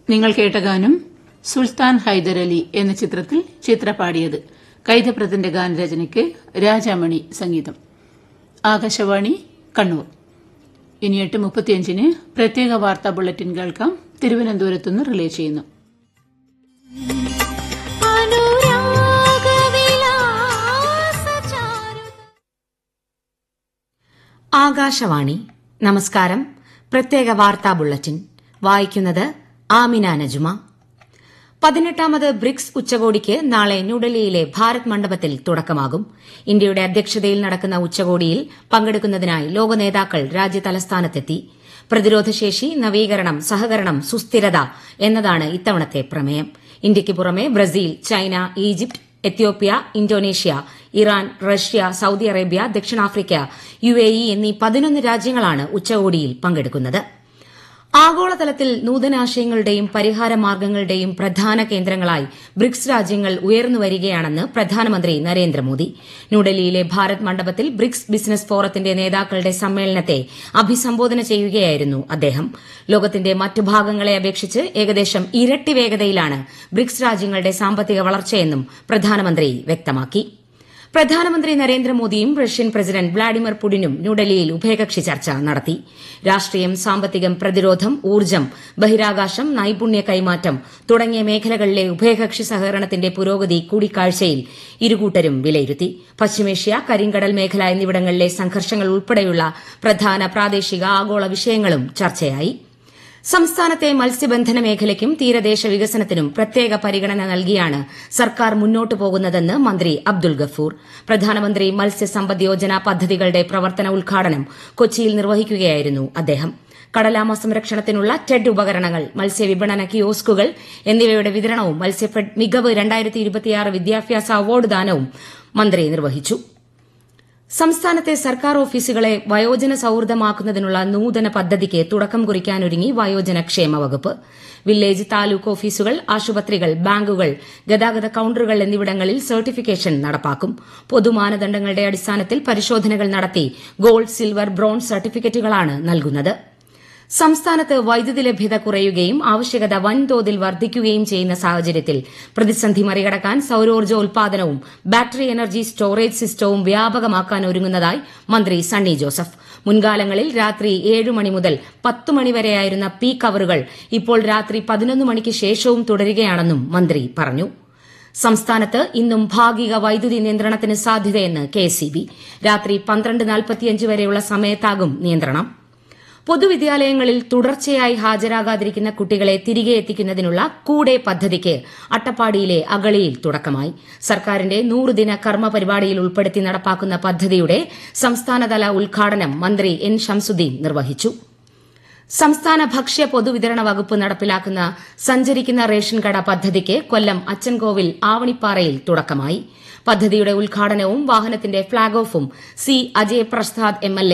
നിങ്ങൾ കേട്ട ഗാനം സുൽത്താൻ ഹൈദരലി എന്ന ചിത്രത്തിൽ ചിത്ര പാടിയത് കൈതപ്രത്തിന്റെ ഗാനരചനയ്ക്ക് രാജാമണി സംഗീതം ആകാശവാണി കണ്ണൂർ ഇനി എട്ട് മുപ്പത്തിയഞ്ചിന് പ്രത്യേക വാർത്താ ബുള്ളറ്റിൻ കേൾക്കാം തിരുവനന്തപുരത്തുനിന്ന് റിലേ ചെയ്യുന്നു ആകാശവാണി നമസ്കാരം പ്രത്യേക വാർത്താ ബുള്ളറ്റിൻ വായിക്കുന്നത് ആമിന നജുമ പതിനെട്ടാമത് ബ്രിക്സ് ഉച്ചകോടിക്ക് നാളെ ന്യൂഡൽഹിയിലെ ഭാരത് മണ്ഡപത്തിൽ തുടക്കമാകും ഇന്ത്യയുടെ അധ്യക്ഷതയിൽ നടക്കുന്ന ഉച്ചകോടിയിൽ പങ്കെടുക്കുന്നതിനായി ലോക നേതാക്കൾ രാജ്യതലസ്ഥാനത്തെത്തി പ്രതിരോധശേഷി നവീകരണം സഹകരണം സുസ്ഥിരത എന്നതാണ് ഇത്തവണത്തെ പ്രമേയം ഇന്ത്യയ്ക്ക് പുറമെ Brazil China Egypt Ethiopia Indonesia Iran Russia Saudi Arabia ദക്ഷിണാഫ്രിക്ക യുഎഇ എന്നീ പതിനൊന്ന് രാജ്യങ്ങളാണ് ഉച്ചകോടിയിൽ പങ്കെടുക്കുന്നത് ആഗോളതലത്തിൽ നൂതനാശയങ്ങളുടെയും പരിഹാര മാർഗ്ഗങ്ങളുടെയും പ്രധാന കേന്ദ്രങ്ങളായി ബ്രിക്സ് രാജ്യങ്ങൾ ഉയർന്നുവരികയാണെന്ന് പ്രധാനമന്ത്രി നരേന്ദ്രമോദി ന്യൂഡൽഹിയിലെ ഭാരത് മണ്ഡപത്തിൽ ബ്രിക്സ് ബിസിനസ് ഫോറത്തിന്റെ നേതാക്കളുടെ സമ്മേളനത്തെ അഭിസംബോധന ചെയ്യുകയായിരുന്നു അദ്ദേഹം ലോകത്തിന്റെ മറ്റു ഭാഗങ്ങളെ അപേക്ഷിച്ച് ഏകദേശം ഇരട്ടി വേഗതയിലാണ് ബ്രിക്സ് രാജ്യങ്ങളുടെ സാമ്പത്തിക വളർച്ചയെന്നും പ്രധാനമന്ത്രി വ്യക്തമാക്കി പ്രധാനമന്ത്രി നരേന്ദ്രമോദിയും റഷ്യൻ പ്രസിഡന്റ് വ്ളാഡിമിർ പുടിനും ന്യൂഡൽഹിയിൽ ഉഭയകക്ഷി ചർച്ച നടത്തി രാഷ്ട്രീയം സാമ്പത്തികം പ്രതിരോധം ഊർജ്ജം ബഹിരാകാശം നൈപുണ്യ കൈമാറ്റം തുടങ്ങിയ മേഖലകളിലെ ഉഭയകക്ഷി സഹകരണത്തിന്റെ പുരോഗതി കൂടിക്കാഴ്ചയിൽ ഇരുകൂട്ടരും വിലയിരുത്തി പശ്ചിമേഷ്യ കരിങ്കടൽ മേഖല എന്നിവിടങ്ങളിലെ സംഘർഷങ്ങൾ ഉൾപ്പെടെയുള്ള പ്രധാന പ്രാദേശിക ആഗോള വിഷയങ്ങളും ചർച്ചയായി സംസ്ഥാനത്തെ മത്സ്യബന്ധന മേഖലയ്ക്കും തീരദേശ വികസനത്തിനും പ്രത്യേക പരിഗണന നൽകിയാണ് സർക്കാർ മുന്നോട്ടു പോകുന്നതെന്ന് മന്ത്രി അബ്ദുൾ ഗഫൂർ പ്രധാനമന്ത്രി മത്സ്യസമ്പദ് യോജന പദ്ധതികളുടെ പ്രവർത്തന ഉദ്ഘാടനം കൊച്ചിയിൽ നിർവഹിക്കുകയായിരുന്നു അദ്ദേഹം കടലാമ സംരക്ഷണത്തിനുള്ള ടെഡ് ഉപകരണങ്ങൾ മത്സ്യവിപണന കിയോസ്കുകൾ എന്നിവയുടെ വിതരണവും മത്സ്യഫെഡ് മികവ് വിദ്യാഭ്യാസ അവാർഡ് ദാനവും മന്ത്രി നിർവഹിച്ചു സംസ്ഥാനത്തെ സർക്കാർ ഓഫീസുകളെ വയോജന സൌഹൃദമാക്കുന്നതിനുള്ള നൂതന പദ്ധതിക്ക് തുടക്കം കുറിക്കാനൊരുങ്ങി വയോജന ക്ഷേമ വകുപ്പ് വില്ലേജ് താലൂക്ക് ഓഫീസുകൾ ആശുപത്രികൾ ബാങ്കുകൾ ഗതാഗത കൌണ്ടറുകൾ എന്നിവിടങ്ങളിൽ സർട്ടിഫിക്കേഷൻ നടപ്പാക്കും പൊതുമാനദണ്ഡങ്ങളുടെ അടിസ്ഥാനത്തിൽ പരിശോധനകൾ നടത്തി ഗോൾഡ് സിൽവർ ബ്രോൺസ് സർട്ടിഫിക്കറ്റുകളാണ് നൽകുന്നത് സംസ്ഥാനത്ത് വൈദ്യുതി ലഭ്യത കുറയുകയും ആവശ്യകത വൻതോതിൽ വർദ്ധിക്കുകയും ചെയ്യുന്ന സാഹചര്യത്തിൽ പ്രതിസന്ധി മറികടക്കാൻ സൌരോർജ്ജ ഉൽപാദനവും ബാറ്ററി എനർജി സ്റ്റോറേജ് സിസ്റ്റവും വ്യാപകമാക്കാൻ ഒരുങ്ങുന്നതായി മന്ത്രി സണ്ണി ജോസഫ് മുൻകാലങ്ങളിൽ രാത്രി ഏഴ് മണി മുതൽ പത്ത് മണിവരെയായിരുന്ന പീക്ക് അവറുകൾ ഇപ്പോൾ രാത്രി പതിനൊന്ന് മണിക്ക് ശേഷവും തുടരുകയാണെന്നും മന്ത്രി പറഞ്ഞു സംസ്ഥാനത്ത് ഇന്നും ഭാഗിക വൈദ്യുതി നിയന്ത്രണത്തിന് സാധ്യതയെന്ന് കെഎസ്ഇബി രാത്രി പന്ത്രണ്ട് നാൽപ്പത്തിയഞ്ച് വരെയുള്ള സമയത്താകും നിയന്ത്രണം പൊതുവിദ്യാലയങ്ങളിൽ തുടർച്ചയായി ഹാജരാകാതിരിക്കുന്ന കുട്ടികളെ തിരികെ എത്തിക്കുന്നതിനുള്ള കൂടെ പദ്ധതിക്ക് അട്ടപ്പാടിയിലെ അഗളിയിൽ തുടക്കമായി സർക്കാരിന്റെ നൂറുദിന കർമ്മ പരിപാടിയിൽ ഉൾപ്പെടുത്തി നടപ്പാക്കുന്ന പദ്ധതിയുടെ സംസ്ഥാനതല ഉദ്ഘാടനം മന്ത്രി എൻ ഷംസുദ്ദീൻ നിർവഹിച്ചു സംസ്ഥാന ഭക്ഷ്യ പൊതുവിതരണ വകുപ്പ് നടപ്പിലാക്കുന്ന സഞ്ചരിക്കുന്ന റേഷൻ കട പദ്ധതിക്ക് കൊല്ലം അച്ചൻകോവിൽ ആവണിപ്പാറയിൽ തുടക്കമായി പദ്ധതിയുടെ ഉദ്ഘാടനവും വാഹനത്തിന്റെ ഫ്ളാഗ് ഓഫും C Ajay Prasad M L